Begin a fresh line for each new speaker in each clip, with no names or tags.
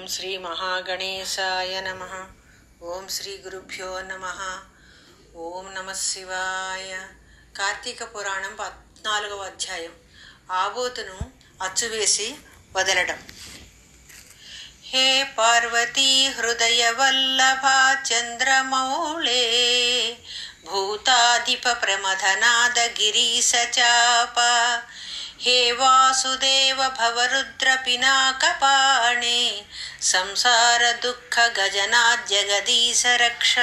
శ్రీ మహాగణేశాయ నమ ఓం శ్రీ గురుభ్యో నమ ఓం నమ శివాయ కార్తీక పురాణం పద్నాలుగవ అధ్యాయం ఆబోతును అచ్చువేసి వదలడం హే పార్వతీ హృదయ వల్లభా చంద్రమౌళే భూతాధిప ప్రమథనాద గిరీశ చాప హే వాసుదేవ భవరుద్ర పినాకపాణే సంసార దుఃఖ గజనాథ్ జగదీశ రక్ష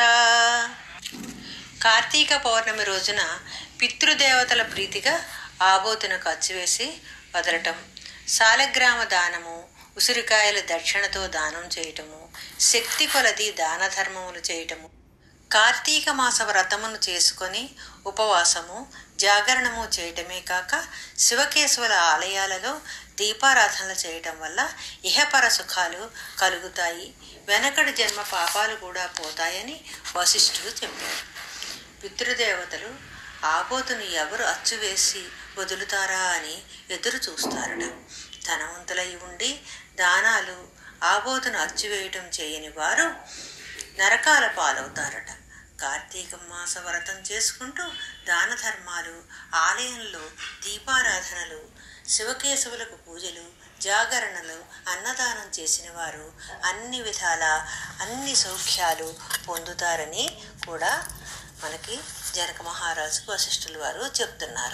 కార్తీక పౌర్ణమి రోజున పితృదేవతల ప్రీతిగా ఆబోతును ఖర్చువేసి వదలటం సాలగ్రామ దానము ఉసిరికాయల దక్షిణతో దానం చేయటము శక్తి కొలది దాన ధర్మములు చేయటము కార్తీక మాస వ్రతమును చేసుకొని ఉపవాసము జాగరణము చేయటమే కాక శివకేశవుల ఆలయాలలో దీపారాధనలు చేయటం వల్ల ఇహపర సుఖాలు కలుగుతాయి వెనకటి జన్మ పాపాలు కూడా పోతాయని వశిష్ఠుడు చెప్పారు పితృదేవతలు ఆబోతును ఎవరు అచ్చువేసి వదులుతారా అని ఎదురు చూస్తారట ధనవంతులై ఉండి దానాలు ఆబోతును అచ్చువేయటం చేయని వారు నరకాల పాలవుతారట కార్తీక మాస వ్రతం చేసుకుంటూ దాన ధర్మాలు ఆలయంలో దీపారాధనలు శివకేశవులకు పూజలు జాగరణలు అన్నదానం చేసిన వారు అన్ని విధాల అన్ని సౌఖ్యాలు పొందుతారని కూడా మనకి జనక మహారాజుకు వశిష్ఠులు వారు చెప్తున్నారు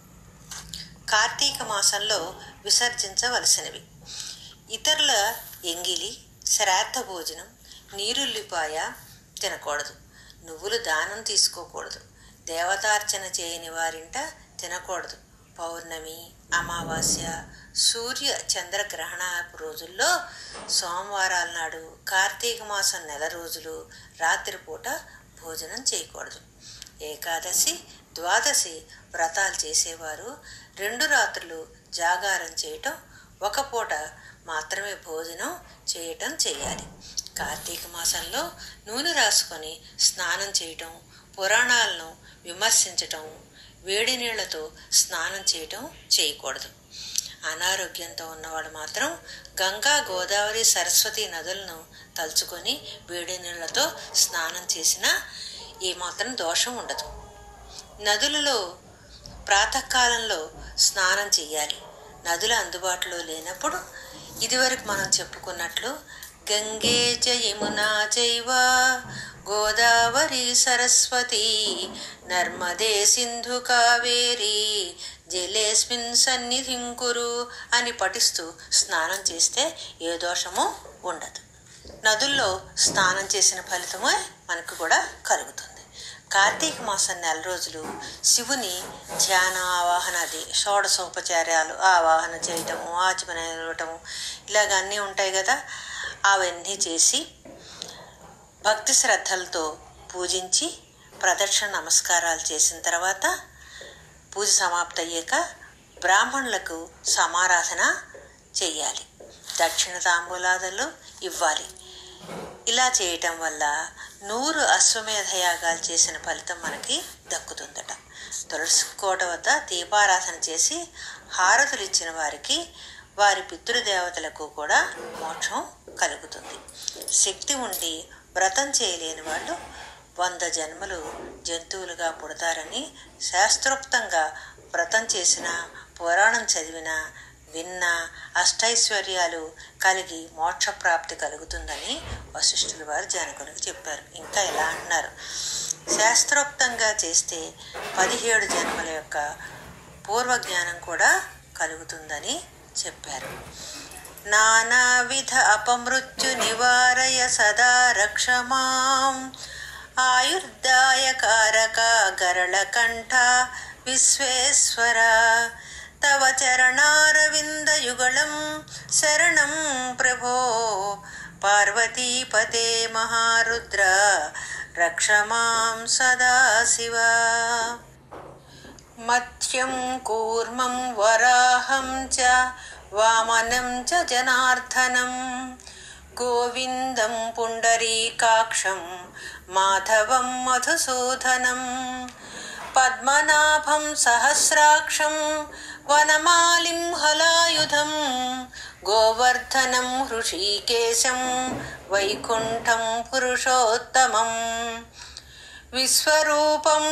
కార్తీక మాసంలో విసర్జించవలసినవి ఇతరుల ఎంగిలి శ్రాద్ధ భోజనం నీరుల్లిపాయ తినకూడదు నువ్వులు దానం తీసుకోకూడదు దేవతార్చన చేయని వారింట తినకూడదు పౌర్ణమి అమావాస్య సూర్య చంద్రగ్రహణ రోజుల్లో సోమవారాల నాడు కార్తీక మాసం నెల రోజులు రాత్రిపూట భోజనం చేయకూడదు ఏకాదశి ద్వాదశి వ్రతాలు చేసేవారు రెండు రాత్రులు జాగారం చేయటం ఒక పూట మాత్రమే భోజనం చేయటం చేయాలి కార్తీక మాసంలో నూనె రాసుకొని స్నానం చేయటం పురాణాలను విమర్శించటం వేడి నీళ్లతో స్నానం చేయటం చేయకూడదు అనారోగ్యంతో ఉన్నవాడు మాత్రం గంగా గోదావరి సరస్వతి నదులను తలుచుకొని వేడి నీళ్లతో స్నానం చేసినా ఏమాత్రం దోషం ఉండదు నదులలో ప్రాతకాలంలో స్నానం చేయాలి నదులు అందుబాటులో లేనప్పుడు ఇదివరకు మనం చెప్పుకున్నట్లు గంగే చ యమునా చైవ గోదావరి సరస్వతి నర్మదే సింధు కావేరి జలేస్మిన్ సన్నిధిం కురు అని పఠిస్తూ స్నానం చేస్తే ఏ దోషము ఉండదు నదుల్లో స్నానం చేసిన ఫలితమే మనకు కూడా కలుగుతుంది కార్తీక మాసం నెల రోజులు శివుని ధ్యాన ఆవాహనది షోడశోపచార్యాలు ఆవాహన చేయటము ఆచమన ఇవ్వటము ఇలాగ అన్నీ ఉంటాయి కదా అవన్నీ చేసి భక్తి శ్రద్ధలతో పూజించి ప్రదక్షిణ నమస్కారాలు చేసిన తర్వాత పూజ సమాప్తి అయ్యాక బ్రాహ్మణులకు సమారాధన చెయ్యాలి దక్షిణ తాంబూలాదులు ఇవ్వాలి ఇలా చేయటం వల్ల నూరు అశ్వమేధ యాగాలు చేసిన ఫలితం మనకి దక్కుతుందట తులసి కోట వద్ద దీపారాధన చేసి హారతులు ఇచ్చిన వారికి వారి పితృదేవతలకు కూడా మోక్షం కలుగుతుంది శక్తి ఉండి వ్రతం చేయలేని వాళ్ళు వంద జన్మలు జంతువులుగా పుడతారని శాస్త్రోక్తంగా వ్రతం చేసిన పురాణం చదివిన విన్న అష్టైశ్వర్యాలు కలిగి మోక్షప్రాప్తి కలుగుతుందని వశిష్ఠులు వారు జనకునికి చెప్పారు ఇంకా ఇలా అంటున్నారు శాస్త్రోక్తంగా చేస్తే పదిహేడు జన్మల యొక్క పూర్వ జ్ఞానం కూడా కలుగుతుందని చెప్పారు నానావిధ అపమృత్యు నివారయ సదా రక్షమాం ఆయుర్దాయకారక గరళకంఠ విశ్వేశ్వర తవ చరణారవిందయుగళం శరణం ప్రభో పార్వతీపతే మహారుద్ర రక్షమాం సదా శివ మత్స్యం కూర్మం వరాహం చ వామనం చ జనార్దనం గోవిందం పుండరీకాక్షం మాధవం మధుసూదనం పద్మనాభం సహస్రాక్షం వనమాలిం హలాయుధం గోవర్ధనం హృషీకేశం వైకుంఠం పురుషోత్తమం విశ్వరూపం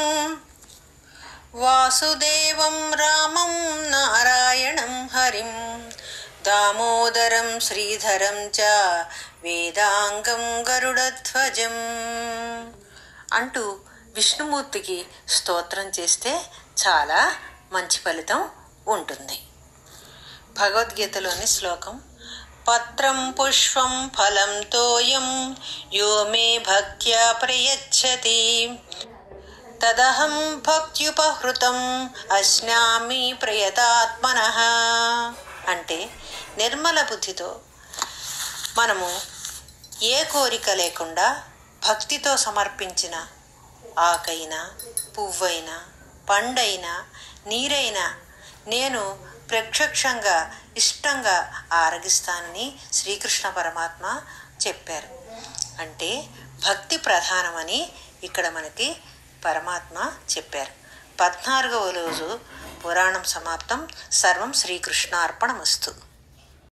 వాసుదేవం రామం నారాయణం హరిం దామోదరం శ్రీధరం చ వేదాంగం గరుడధ్వజం అంటూ విష్ణుమూర్తికి స్తోత్రం చేస్తే చాలా మంచి ఫలితం ఉంటుంది భగవద్గీతలోని శ్లోకం పత్రం పుష్పం ఫలం తోయం యో మే భక్త్యా ప్రయచ్చతి తదహం భక్త్యుపహృతం అశ్నామి ప్రయతాత్మన అంటే నిర్మల బుద్ధితో మనము ఏ కోరిక లేకుండా భక్తితో సమర్పించిన ఆకైనా పువ్వైనా పండైనా నీరైనా నేను ప్రత్యక్షంగా ఇష్టంగా ఆరగిస్తానని శ్రీకృష్ణ పరమాత్మ చెప్పారు అంటే భక్తి ప్రధానమని ఇక్కడ మనకి పరమాత్మ చెప్పారు పద్నాలుగవ రోజు పురాణం సమాప్తం సర్వం శ్రీకృష్ణార్పణమస్తు